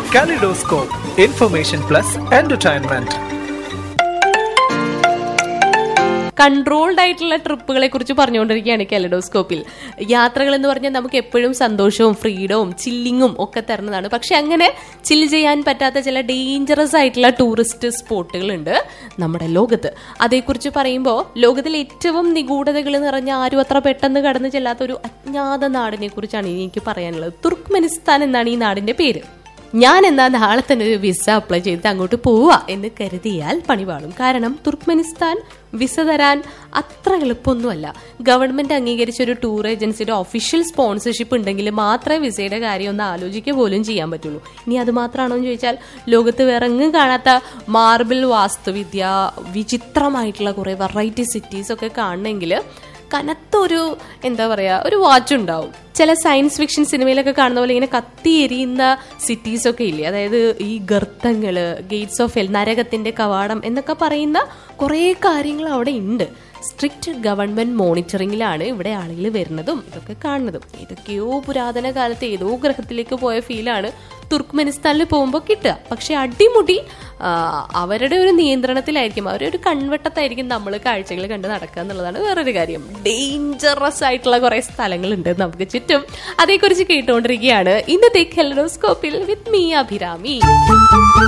Kaleidoscope, information plus entertainment. Controlled ആയിട്ടുള്ള ട്രിപ്പുകളെ കുറിച്ച് പറഞ്ഞുകൊണ്ടിരിക്കുകയാണ് കെലഡോസ്കോപ്പിൽ യാത്രകൾ എന്ന് പറഞ്ഞാൽ നമുക്ക് എപ്പോഴും സന്തോഷവും ഫ്രീഡവും ചില്ലിങ്ങും ഒക്കെ തരുന്നതാണ് പക്ഷെ അങ്ങനെ ചില്ല് ചെയ്യാൻ പറ്റാത്ത ചില ഡേഞ്ചറസ് ആയിട്ടുള്ള ടൂറിസ്റ്റ് സ്പോട്ടുകളുണ്ട് നമ്മുടെ ലോകത്ത് അതേക്കുറിച്ച് പറയുമ്പോൾ ലോകത്തിലെ ഏറ്റവും നിഗൂഢതകൾ നിറഞ്ഞ ആരും അത്ര പെട്ടെന്ന് കടന്നു ചെല്ലാത്ത ഒരു അജ്ഞാത നാടിനെ കുറിച്ചാണ് ഇനി എനിക്ക് പറയാനുള്ളത് തുർക്ക്മെനിസ്ഥാൻ എന്നാണ് ഈ നാടിന്റെ പേര് ഞാൻ എന്നാ നാളെ തന്നെ ഒരു വിസ അപ്ലൈ ചെയ്ത് അങ്ങോട്ട് പോവുക എന്ന് കരുതിയാൽ പണിപാളും കാരണം തുർക്ക്മെനിസ്ഥാൻ വിസ തരാൻ അത്ര എളുപ്പമൊന്നുമല്ല ഗവൺമെന്റ് അംഗീകരിച്ച ഒരു ടൂർ ഏജൻസിയുടെ ഒഫീഷ്യൽ സ്പോൺസർഷിപ്പ് ഉണ്ടെങ്കിൽ മാത്രമേ വിസയുടെ കാര്യം ഒന്ന് ആലോചിക്കുക പോലും ചെയ്യാൻ പറ്റുള്ളൂ ഇനി അത് മാത്രമാണോ എന്ന് ചോദിച്ചാൽ ലോകത്ത് വേറെ എങ്ങും കാണാത്ത മാർബിൾ വാസ്തുവിദ്യ വിചിത്രമായിട്ടുള്ള കുറെ വെറൈറ്റി സിറ്റീസ് ഒക്കെ കാണണമെങ്കിൽ കനത്ത ഒരു എന്താ പറയാ ഒരു വാച്ച് ഉണ്ടാവും ചില സയൻസ് ഫിക്ഷൻ സിനിമയിലൊക്കെ കാണുന്ന പോലെ ഇങ്ങനെ കത്തി എരിയുന്ന സിറ്റീസ് ഒക്കെ ഇല്ലേ അതായത് ഈ ഗർത്തങ്ങള് ഗേറ്റ്സ് ഓഫ് എൽ നരകത്തിന്റെ കവാടം എന്നൊക്കെ പറയുന്ന കുറേ കാര്യങ്ങൾ അവിടെ ഉണ്ട് സ്ട്രിക്റ്റ് ഗവൺമെന്റ് മോണിറ്ററിംഗിലാണ് ഇവിടെ ആളുകൾ വരുന്നതും ഇതൊക്കെ കാണുന്നതും ഏതൊക്കെയോ പുരാതന കാലത്ത് ഏതോ ഗ്രഹത്തിലേക്ക് പോയ ഫീലാണ് തുർക്ക്മെനിസ്ഥാനിൽ പോകുമ്പോൾ കിട്ടുക പക്ഷെ അടിമുടി ആ, അവരുടെ ഒരു നിയന്ത്രണത്തിലായിരിക്കും അവരുടെ ഒരു കൺവെട്ടത്തായിരിക്കും നമ്മൾ കാഴ്ചകൾ കണ്ട് നടക്കുക എന്നുള്ളതാണ് വേറൊരു കാര്യം ഡേഞ്ചറസ് ആയിട്ടുള്ള കുറെ സ്ഥലങ്ങളുണ്ട് നമുക്ക് ചുറ്റും അതേക്കുറിച്ച് കേട്ടുകൊണ്ടിരിക്കുകയാണ് ഇന്നത്തെ കെലഡോസ്കോപ്പിൽ വിത്ത് മീ അഭിരാമി